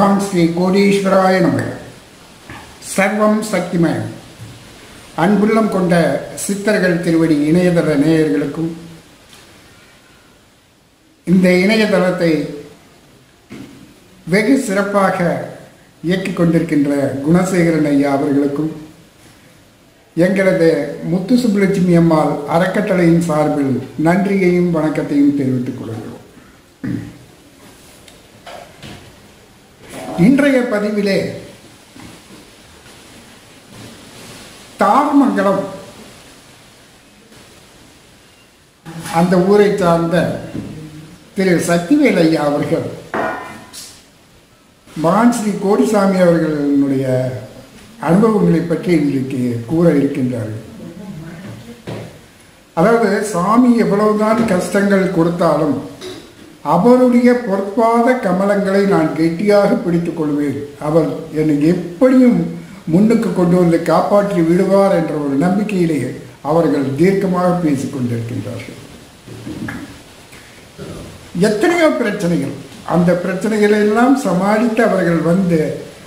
மகான் ஸ்ரீ கோடீஸ்வராய நமக சர்வம் சக்திமயம் அன்புள்ளம் கொண்ட சித்தர்கள் திருவடி இணையதள நேயர்களுக்கும் இந்த இணையதளத்தை வெகு சிறப்பாக இயக்கிக் கொண்டிருக்கின்ற குணசேகரன் ஐயா அவர்களுக்கும் எங்களது முத்து சுப்புலட்சுமி அம்மாள் அறக்கட்டளையின் சார்பில் நன்றியையும் வணக்கத்தையும் தெரிவித்துக் கொள்கிறோம் இன்றைய பதிவிலே தாரமங்கலம் அந்த ஊரை சார்ந்த திரு சக்திவேல் ஐயா அவர்கள் மகான் ஸ்ரீ கோடிசாமி அவர்களுடைய அனுபவங்களை பற்றி இன்றைக்கு கூற இருக்கின்றார்கள் அதாவது சாமி எவ்வளவுதான் கஷ்டங்கள் கொடுத்தாலும் அவருடைய பொற்பாத கமலங்களை நான் கெட்டியாக பிடித்துக் கொள்வேன் அவர் என்னை எப்படியும் முன்னுக்கு கொண்டு வந்து காப்பாற்றி விடுவார் என்ற ஒரு நம்பிக்கையிலே அவர்கள் தீர்க்கமாக பேசிக் கொண்டிருக்கின்றார்கள் எத்தனையோ பிரச்சனைகள் அந்த பிரச்சனைகளை எல்லாம் சமாளித்து அவர்கள் வந்து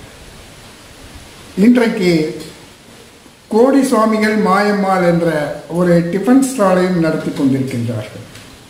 இன்றைக்கு கோடி சுவாமிகள் மாயம்மாள் என்ற ஒரு டிஃபன் ஸ்டாலையும் நடத்தி கொண்டிருக்கின்றார்கள்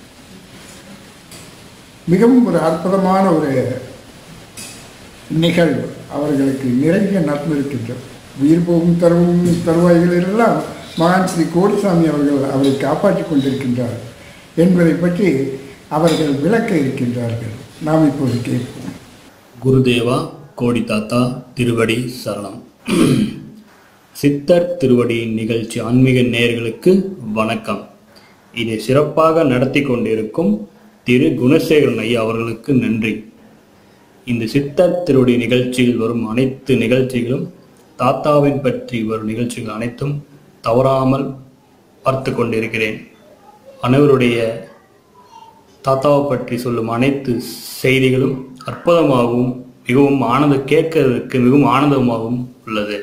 மிகவும் ஒரு அற்புதமான ஒரு நிகழ்வு அவர்களுக்கு நிறைய நடந்திருக்கின்றது உயிர் போகும் தருவும் தருவாய்களெல்லாம் மகான் ஸ்ரீ கோடிசாமி அவர்கள் அவரை காப்பாற்றிக் கொண்டிருக்கின்றார் என்பதை பற்றி அவர்கள் விளக்க இருக்கின்றார்கள் நாம் இப்போது கேட்போம் குருதேவா கோடி தாத்தா திருவடி சரணம் சித்தர் திருவடி நிகழ்ச்சி ஆன்மீக நேயர்களுக்கு வணக்கம் இதை சிறப்பாக நடத்தி கொண்டிருக்கும் திரு குணசேகரன் ஐயா அவர்களுக்கு நன்றி இந்த சித்தர் திருவடி நிகழ்ச்சியில் வரும் அனைத்து நிகழ்ச்சிகளும் தாத்தாவின் பற்றி வரும் நிகழ்ச்சிகள் அனைத்தும் தவறாமல் பார்த்து கொண்டிருக்கிறேன் அனைவருடைய தாத்தாவை பற்றி சொல்லும் அனைத்து செய்திகளும் அற்புதமாகவும் மிகவும் ஆனந்த கேட்கறதுக்கு மிகவும் ஆனந்தமாகவும் உள்ளது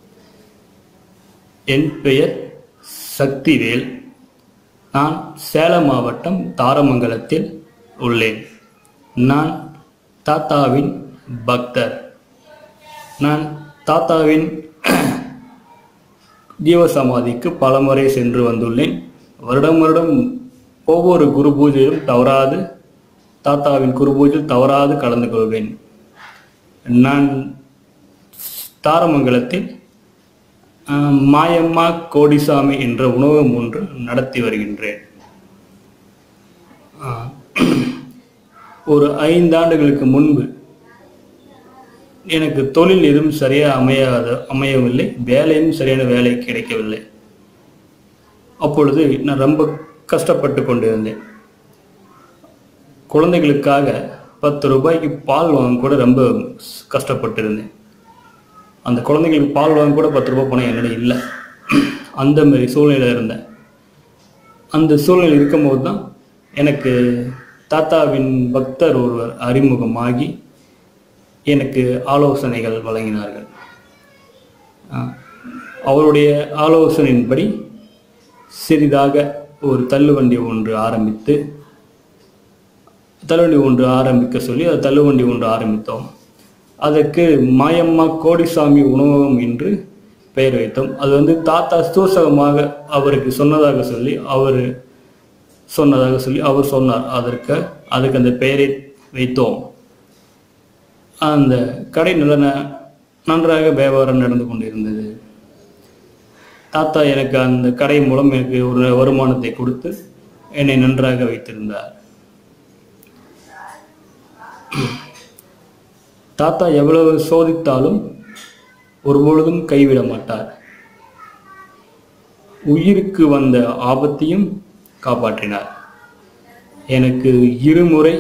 என் பெயர் சக்திவேல் நான் சேலம் மாவட்டம் தாரமங்கலத்தில் உள்ளேன் நான் தாத்தாவின் பக்தர் நான் தாத்தாவின் ஜீவசமாதிக்கு பலமுறை சென்று வந்துள்ளேன் வருடம் வருடம் ஒவ்வொரு குரு பூஜையிலும் தவறாது தாத்தாவின் குரு பூஜையில் தவறாது கலந்து கொள்வேன் நான் தாரமங்கலத்தில் ஆஹ், மாயம்மா கோடிசாமி என்ற உணவகம் ஒன்று நடத்தி வருகின்றேன் ஆஹ், ஒரு ஐந்தாண்டுகளுக்கு முன்பு எனக்கு தொழில் எதுவும் சரியாக அமையாத அமையவில்லை வேலையும் சரியான வேலை கிடைக்கவில்லை அப்பொழுது நான் ரொம்ப கஷ்டப்பட்டு கொண்டிருந்தேன் குழந்தைகளுக்காக பத்து ரூபாய்க்கு பால் வாங்க கூட ரொம்ப கஷ்டப்பட்டு இருந்தேன் அந்த குழந்தைங்களுக்கு பால் வாங்க கூட பத்து ரூபாய் பணம் என்னிடம் இல்லை அந்த மாதிரி சூழ்நிலையில் இருந்தேன் அந்த சூழ்நிலை இருக்கும்போது தான் எனக்கு தாத்தாவின் பக்தர் ஒருவர் அறிமுகமாகி எனக்கு ஆலோசனைகள் வழங்கினார்கள் ஆஹ், அவருடைய ஆலோசனையின்படி சிறிதாக ஒரு தள்ளுவண்டி ஒன்று ஆரம்பித்து தள்ளுவண்டி ஒன்று ஆரம்பிக்க சொல்லி அது தள்ளுவண்டி ஒன்று ஆரம்பித்தோம் அதற்கு மாயம்மா கோடிசாமி உணவகம் என்று பெயர் வைத்தோம் அது வந்து தாத்தா சூசகமாக அவருக்கு சொன்னதாக சொல்லி அவர் சொன்னதாக சொல்லி அவர் சொன்னார் அதற்கு அதுக்கு அந்த பெயரை வைத்தோம் அந்த கடை நல்ல ந- நன்றாக வியாபாரம் நடந்து கொண்டிருந்தது தாத்தா எனக்கு அந்த கடை மூலம் எனக்கு ஒரு வருமானத்தை கொடுத்து என்னை நன்றாக வைத்திருந்தார் தாத்தா எவ்வளவு சோதித்தாலும் ஒருபொழுதும் கைவிட மாட்டார் உயிருக்கு வந்த ஆபத்தையும் காப்பாற்றினார் எனக்கு இருமுறை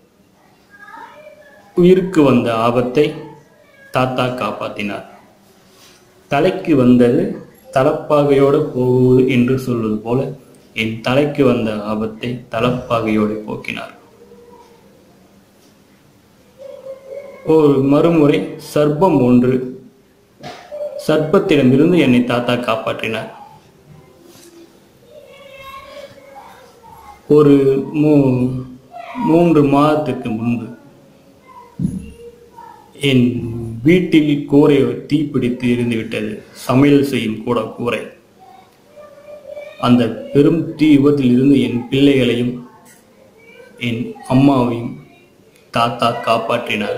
உயிருக்கு வந்த ஆபத்தை தாத்தா காப்பாற்றினார் தலைக்கு வந்தது தலப்பாகையோடு போகுது என்று சொல்வது போல என் தலைக்கு வந்த ஆபத்தை தலப்பாகையோடு போக்கினார் ஒரு மறுமுறை சர்ப்பம் ஒன்று சர்ப்பத்திடமிருந்து என்னை தாத்தா காப்பாற்றினார் ஒரு மூ மூன்று மாதத்துக்கு முன்பு என் வீட்டில் கூரை தீப்பிடித்து எரிந்து விட்டது சமையல் செய்யும் கூட கூரை அந்த பெரும் தீ விபத்தில் இருந்து என் பிள்ளைகளையும் என் அம்மாவையும் தாத்தா காப்பாற்றினார்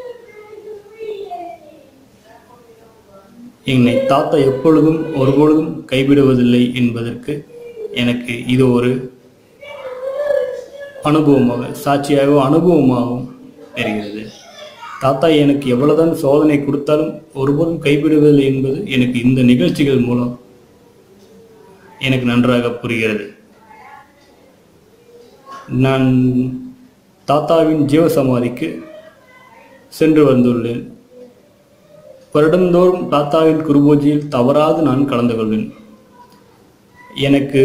என்னை தாத்தா எப்பொழுதும் ஒருபொழுதும் கைவிடுவதில்லை என்பதற்கு எனக்கு இது ஒரு அனுபவமாக சாட்சியாக அனுபவமாகவும் தெரிகிறது தாத்தா எனக்கு எவ்வளவுதான் சோதனை கொடுத்தாலும் ஒருபோதும் கைவிடுவதில்லை என்பது எனக்கு இந்த நிகழ்ச்சிகள் மூலம் எனக்கு நன்றாக புரிகிறது நான் தாத்தாவின் ஜீவசமாதிக்கு சென்று வந்துள்ளேன் வருடந்தோறும் தாத்தாவின் குருபூஜையில் தவறாது நான் கலந்து கொள்வேன் எனக்கு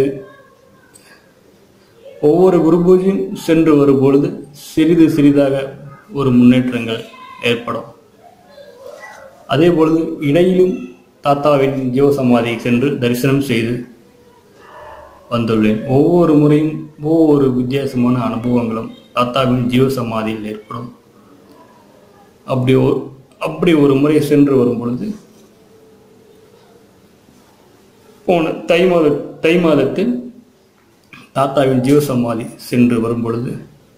ஒவ்வொரு குருபூஜையும் சென்று வரும்பொழுது சிறிது சிறிதாக ஒரு முன்னேற்றங்கள் ஏற்படும் அதே பொழுது இடையிலும் தாத்தாவின் ஜீவசமாதியை சென்று தரிசனம் செய்து வந்துள்ளேன் ஒவ்வொரு முறையும் ஒவ்வொரு வித்தியாசமான அனுபவங்களும் தாத்தாவின் ஜீவசமாதியில் ஏற்படும் அப்படி ஒரு அப்படி ஒரு முறை சென்று வரும் பொழுது போன தை மாத தை மாதத்தில் தாத்தாவின் ஜீவசமாதி சென்று வரும் பொழுது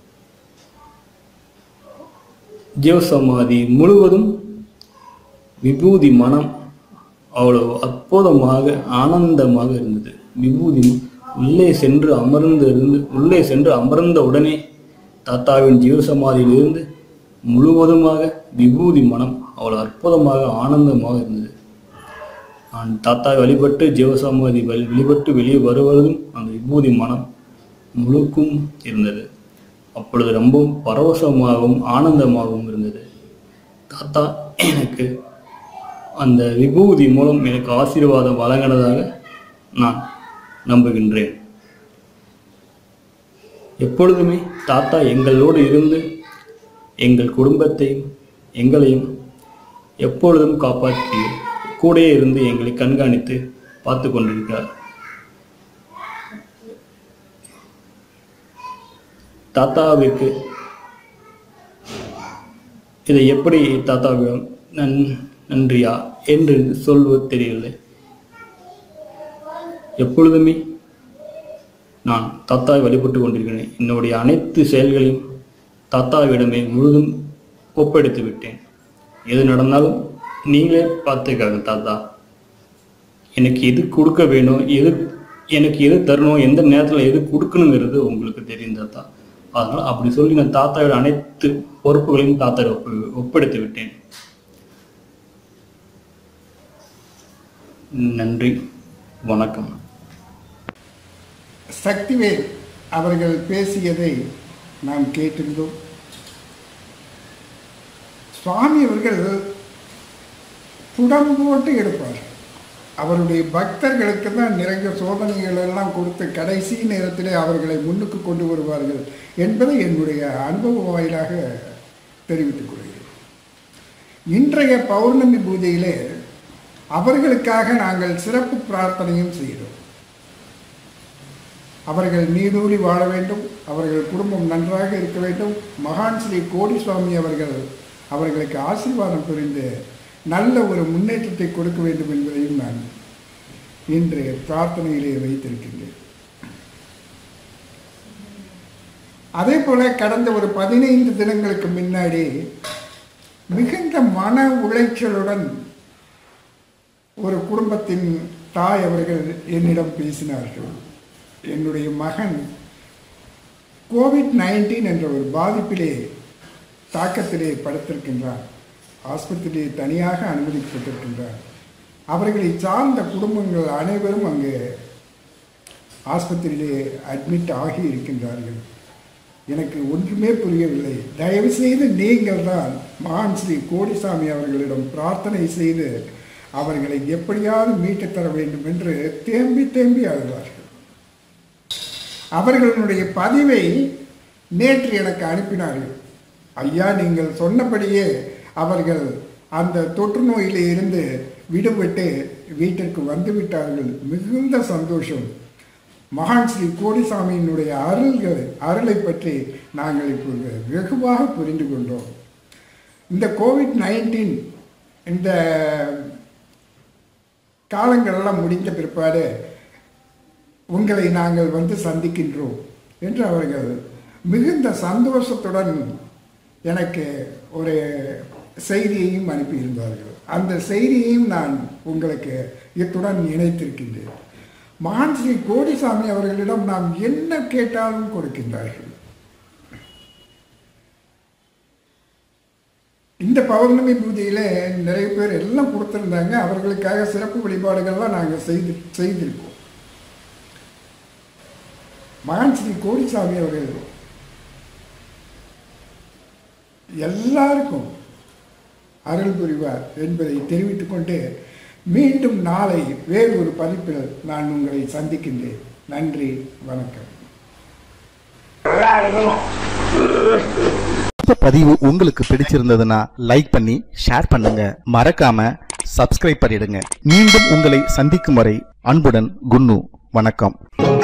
ஜீவசமாதி முழுவதும் விபூதி மனம் அவ்வளவு அற்புதமாக ஆனந்தமாக இருந்தது விபூதி உள்ளே சென்று அமர்ந்து இருந்து உள்ளே சென்று அமர்ந்த உடனே தாத்தாவின் ஜீவசமாதியிலிருந்து முழுவதுமாக விபூதி மனம் அவ்வளவு அற்புதமாக ஆனந்தமாக இருந்தது நான் தாத்தாவை வழிபட்டு ஜீவசமாதி வழி- வழிபட்டு வெளியே வருவதும் அந்த விபூதி மனம் முழுக்கும் இருந்தது அப்பொழுது ரொம்பவும் பரவசமாகவும் ஆனந்தமாகவும் இருந்தது தாத்தா எனக்கு அந்த விபூதி மூலம் எனக்கு ஆசீர்வாதம் வழங்கினதாக நான் நம்புகின்றேன் எப்பொழுதுமே தாத்தா எங்களோடு இருந்து எங்கள் குடும்பத்தையும் எங்களையும் எப்பொழுதும் காப்பாற்றி கூடயே இருந்து எங்களை கண்காணித்து பார்த்து கொண்டிருக்கிறார் தாத்தாவிற்கு இதை எப்படி தாத்தாவிடம் நன் நன்றியா என்று சொல்வது தெரியவில்லை எப்பொழுதுமே நான் தாத்தாவை வழிபட்டு கொண்டிருக்கிறேன் என்னுடைய அனைத்து செயல்களையும் தாத்தாவிடமே முழுதும் ஒப்படைத்து விட்டேன் எது நடந்தாலும் நீங்களே பார்த்துக்காங்க தாத்தா எனக்கு எது கொடுக்க வேணும் எது எனக்கு எது தரணும் எந்த நேரத்தில் எது கொடுக்கணுங்கிறது உங்களுக்கு தெரியும் தாத்தா அதனால் அப்படி சொல்லி நான் தாத்தாவோட அனைத்து பொறுப்புகளையும் தாத்தாவை ஒப்பு ஒப்படைத்து விட்டேன் நன்றி வணக்கம் சக்திவேல் அவர்கள் பேசியதை நாம் கேட்டிருந்தோம் சுவாமி அவர்கள் புடம் போட்டு எடுப்பார் அவருடைய பக்தர்களுக்கு தான் நிறைய சோதனைகள் எல்லாம் கொடுத்து கடைசி நேரத்திலே அவர்களை முன்னுக்கு கொண்டு வருவார்கள் என்பதை என்னுடைய அனுபவ வாயிலாக தெரிவித்துக் கொள்கிறேன் இன்றைய பௌர்ணமி பூஜையிலே அவர்களுக்காக நாங்கள் சிறப்பு பிரார்த்தனையும் செய்தோம் அவர்கள் நீடூழி வாழ வேண்டும் அவர்கள் குடும்பம் நன்றாக இருக்க வேண்டும் மகான் ஸ்ரீ கோடிசுவாமி அவர்கள் அவர்களுக்கு ஆசீர்வாதம் புரிந்து நல்ல ஒரு முன்னேற்றத்தை கொடுக்க வேண்டும் என்பதையும் நான் இன்று பிரார்த்தனையிலே வைத்திருக்கின்றேன் அதே போல கடந்த ஒரு பதினைந்து தினங்களுக்கு முன்னாடி மிகுந்த மன உளைச்சலுடன் ஒரு குடும்பத்தின் தாய் அவர்கள் என்னிடம் பேசினார்கள் என்னுடைய மகன் கோவிட் நைன்டீன் என்ற ஒரு பாதிப்பிலே தாக்கத்திலே படுத்திருக்கின்றான் ஆஸ்பத்திரியிலே தனியாக அனுமதிக்கப்பட்டிருக்கின்றார் அவர்களை சார்ந்த குடும்பங்கள் அனைவரும் அங்கே ஆஸ்பத்திரியிலே அட்மிட் ஆகி இருக்கின்றார்கள் எனக்கு ஒன்றுமே புரியவில்லை தயவு செய்து நீங்கள் தான் மகான் ஸ்ரீ கோடிசாமி அவர்களிடம் பிரார்த்தனை செய்து அவர்களை எப்படியாவது மீட்டுத் தர வேண்டும் என்று தேம்பி தேம்பி அழுவார்கள் அவர்களுடைய பதிவை நேற்று எனக்கு அனுப்பினார்கள் ஐயா நீங்கள் சொன்னபடியே அவர்கள் அந்த தொற்று நோயிலே இருந்து விடுபட்டு வீட்டிற்கு வந்து விட்டார்கள் மிகுந்த சந்தோஷம் மகான் ஸ்ரீ கோடிசாமியினுடைய அருள்கள் அருளை பற்றி நாங்கள் இப்பொழுது வெகுவாக புரிந்து கொண்டோம் இந்த கோவிட் நைன்டீன் இந்த காலங்களெல்லாம் முடிந்த பிற்பாடு உங்களை நாங்கள் வந்து சந்திக்கின்றோம் என்று அவர்கள் மிகுந்த சந்தோஷத்துடன் எனக்கு ஒரு செய்தியையும் அனுப்பியிருந்தார்கள் அந்த செய்தியையும் நான் உங்களுக்கு இத்துடன் இணைத்திருக்கின்றேன் மகான் ஸ்ரீ கோடிசாமி அவர்களிடம் நாம் என்ன கேட்டாலும் கொடுக்கின்றார்கள் இந்த பௌர்ணமி பூஜையில் நிறைய பேர் எல்லாம் கொடுத்துருந்தாங்க அவர்களுக்காக சிறப்பு வழிபாடுகள்லாம் நாங்கள் செய்து செய்திருக்கோம் மகான் ஸ்ரீ கோடிசாமி அவர்கள் எல்லாருக்கும் அருள் புரிவார் என்பதை தெரிவித்துக் கொண்டு மீண்டும் நாளை வேறு ஒரு பதிப்பில் நான் உங்களை சந்திக்கின்றேன் நன்றி வணக்கம் இந்த பதிவு உங்களுக்கு பிடிச்சிருந்ததுன்னா லைக் பண்ணி ஷேர் பண்ணுங்க மறக்காம சப்ஸ்கிரைப் பண்ணிடுங்க மீண்டும் உங்களை சந்திக்கும் வரை அன்புடன் குன்னு வணக்கம்